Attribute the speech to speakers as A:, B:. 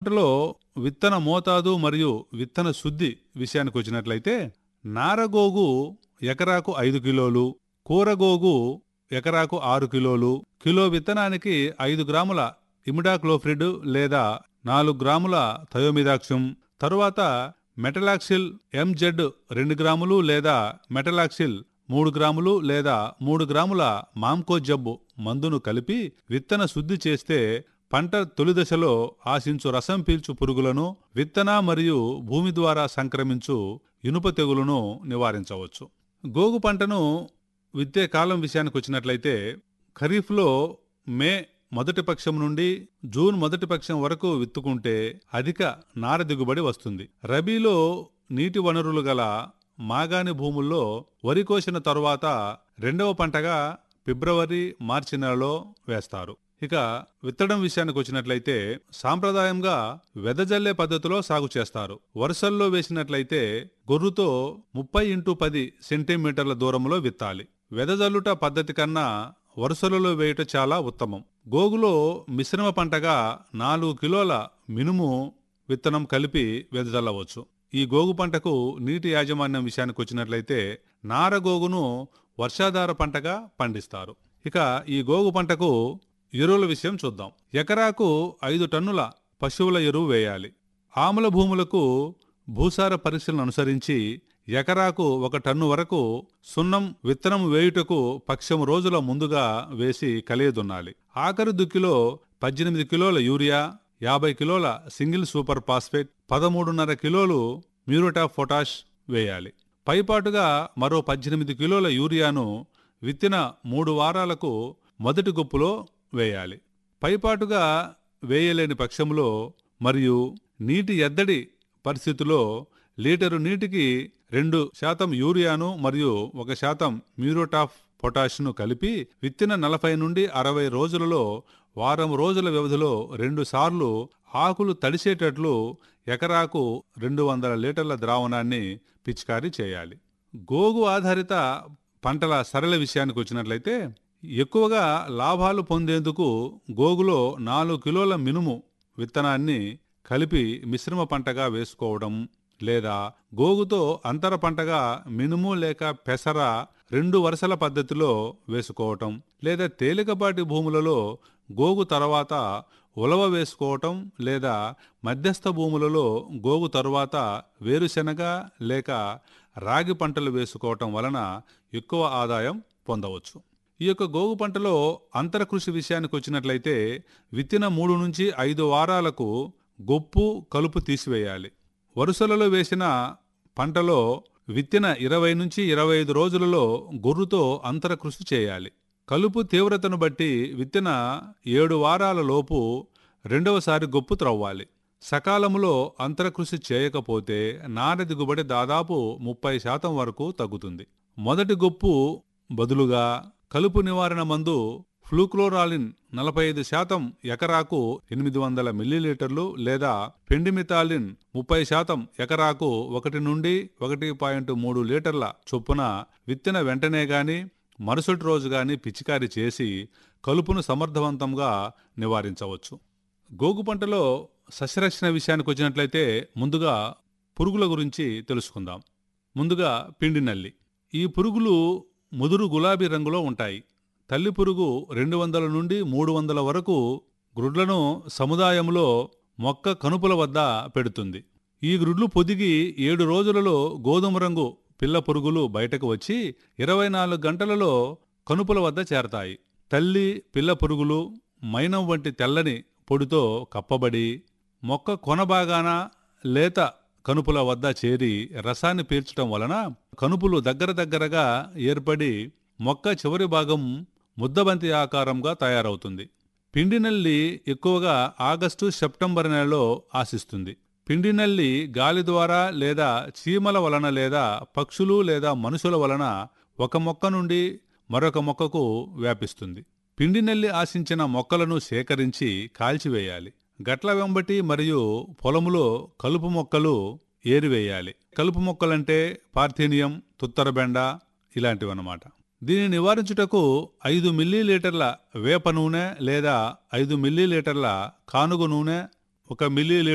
A: పంటలో విత్తన మోతాదు మరియు విత్తన శుద్ధి విషయానికి వచ్చినట్లయితే నారగోగు ఎకరాకు ఐదు కిలోలు కూరగోగు ఎకరాకు ఆరు కిలోలు కిలో విత్తనానికి ఐదు గ్రాముల ఇమిడాక్లోఫ్రిడ్ లేదా నాలుగు గ్రాముల థయోమిదాక్షం తరువాత మెటలాక్సిల్ ఎంజెడ్ రెండు గ్రాములు లేదా మెటలాక్సిల్ మూడు గ్రాములు లేదా మూడు గ్రాముల మాంకో జబ్బు మందును కలిపి విత్తన శుద్ధి చేస్తే పంట తొలి దశలో ఆశించు రసం పీల్చు పురుగులను విత్తన మరియు భూమి ద్వారా సంక్రమించు ఇనుప తెగులును నివారించవచ్చు గోగు పంటను విత్తే కాలం విషయానికి వచ్చినట్లయితే ఖరీఫ్లో మే మొదటి పక్షం నుండి జూన్ మొదటి పక్షం వరకు విత్తుకుంటే అధిక నార దిగుబడి వస్తుంది రబీలో నీటి వనరులు గల మాగాణి భూముల్లో వరి కోసిన తరువాత రెండవ పంటగా ఫిబ్రవరి మార్చి నెలలో వేస్తారు ఇక విత్తడం విషయానికి వచ్చినట్లయితే సాంప్రదాయంగా వెదజల్లే పద్ధతిలో సాగు చేస్తారు వరుసల్లో వేసినట్లయితే గొర్రుతో ముప్పై ఇంటూ పది సెంటీమీటర్ల దూరంలో విత్తాలి వెదజల్లుట పద్ధతి కన్నా వరుసలలో వేయుట చాలా ఉత్తమం గోగులో మిశ్రమ పంటగా నాలుగు కిలోల మినుము విత్తనం కలిపి వెదజల్లవచ్చు ఈ గోగు పంటకు నీటి యాజమాన్యం విషయానికి వచ్చినట్లయితే నారగోగును వర్షాధార పంటగా పండిస్తారు ఇక ఈ గోగు పంటకు ఎరువుల విషయం చూద్దాం ఎకరాకు ఐదు టన్నుల పశువుల ఎరువు వేయాలి ఆముల భూములకు భూసార పరీక్షలను అనుసరించి ఎకరాకు ఒక టన్ను వరకు సున్నం విత్తనం వేయుటకు పక్షం రోజుల ముందుగా వేసి కలియదున్నాలి ఆఖరి దుక్కిలో పద్దెనిమిది కిలోల యూరియా యాభై కిలోల సింగిల్ సూపర్ ఫాస్ఫేట్ పదమూడున్నర కిలోలు మ్యూరోటా పొటాష్ వేయాలి పైపాటుగా మరో పద్దెనిమిది కిలోల యూరియాను విత్తిన మూడు వారాలకు మొదటి గుప్పులో వేయాలి పైపాటుగా వేయలేని పక్షంలో మరియు నీటి ఎద్దడి పరిస్థితిలో లీటరు నీటికి రెండు శాతం యూరియాను మరియు ఒక శాతం మ్యూరోటాఫ్ పొటాష్ను కలిపి విత్తిన నలభై నుండి అరవై రోజులలో వారం రోజుల వ్యవధిలో రెండు సార్లు ఆకులు తడిసేటట్లు ఎకరాకు రెండు వందల లీటర్ల ద్రావణాన్ని పిచికారీ చేయాలి గోగు ఆధారిత పంటల సరళ విషయానికి వచ్చినట్లయితే ఎక్కువగా లాభాలు పొందేందుకు గోగులో నాలుగు కిలోల మినుము విత్తనాన్ని కలిపి మిశ్రమ పంటగా వేసుకోవడం లేదా గోగుతో అంతర పంటగా మినుము లేక పెసర రెండు వరుసల పద్ధతిలో వేసుకోవటం లేదా తేలికపాటి భూములలో గోగు తర్వాత ఉలవ వేసుకోవటం లేదా మధ్యస్థ భూములలో గోగు తరువాత వేరుశెనగ లేక రాగి పంటలు వేసుకోవటం వలన ఎక్కువ ఆదాయం పొందవచ్చు ఈ యొక్క గోగు పంటలో అంతర కృషి విషయానికి వచ్చినట్లయితే విత్తిన మూడు నుంచి ఐదు వారాలకు గొప్పు కలుపు తీసివేయాలి వరుసలలో వేసిన పంటలో విత్తిన ఇరవై నుంచి ఇరవై ఐదు రోజులలో గొర్రుతో అంతర కృషి చేయాలి కలుపు తీవ్రతను బట్టి విత్తిన ఏడు వారాల లోపు రెండవసారి గొప్పు త్రవ్వాలి సకాలంలో అంతరకృషి చేయకపోతే నార దిగుబడి దాదాపు ముప్పై శాతం వరకు తగ్గుతుంది మొదటి గొప్పు బదులుగా కలుపు నివారణ మందు ఫ్లూక్లోరాలిన్ నలభై ఐదు శాతం ఎకరాకు ఎనిమిది వందల మిల్లీలీటర్లు లేదా పెండిమితాలిన్ ముప్పై శాతం ఎకరాకు ఒకటి నుండి ఒకటి పాయింట్ మూడు లీటర్ల చొప్పున విత్తిన వెంటనే గాని మరుసటి రోజు గాని పిచికారీ చేసి కలుపును సమర్థవంతంగా నివారించవచ్చు గోగు పంటలో సస్యరక్షణ విషయానికి వచ్చినట్లయితే ముందుగా పురుగుల గురించి తెలుసుకుందాం ముందుగా పిండి నల్లి ఈ పురుగులు ముదురు గులాబీ రంగులో ఉంటాయి తల్లి పురుగు రెండు వందల నుండి మూడు వందల వరకు గ్రుడ్లను సముదాయంలో మొక్క కనుపుల వద్ద పెడుతుంది ఈ గ్రుడ్లు పొదిగి ఏడు రోజులలో గోధుమ రంగు పిల్ల పురుగులు బయటకు వచ్చి ఇరవై నాలుగు గంటలలో కనుపుల వద్ద చేరతాయి తల్లి పిల్ల పురుగులు మైనం వంటి తెల్లని పొడితో కప్పబడి మొక్క కొన భాగాన లేత కనుపుల వద్ద చేరి రసాన్ని పీల్చడం వలన కనుపులు దగ్గర దగ్గరగా ఏర్పడి మొక్క చివరి భాగం ముద్దబంతి ఆకారంగా తయారవుతుంది పిండి నల్లి ఎక్కువగా ఆగస్టు సెప్టెంబర్ నెలలో ఆశిస్తుంది పిండి నల్లి గాలి ద్వారా లేదా చీమల వలన లేదా పక్షులు లేదా మనుషుల వలన ఒక మొక్క నుండి మరొక మొక్కకు వ్యాపిస్తుంది పిండి నల్లి ఆశించిన మొక్కలను సేకరించి కాల్చివేయాలి గట్ల వెంబటి మరియు పొలములో కలుపు మొక్కలు ఏరివేయాలి కలుపు మొక్కలంటే పార్థీనియం తుత్తరబెండ ఇలాంటివన్నమాట దీన్ని నివారించుటకు ఐదు మిల్లీలీటర్ల వేప నూనె లేదా ఐదు మిల్లీలీటర్ల కానుగ నూనె ఒక మిల్లీ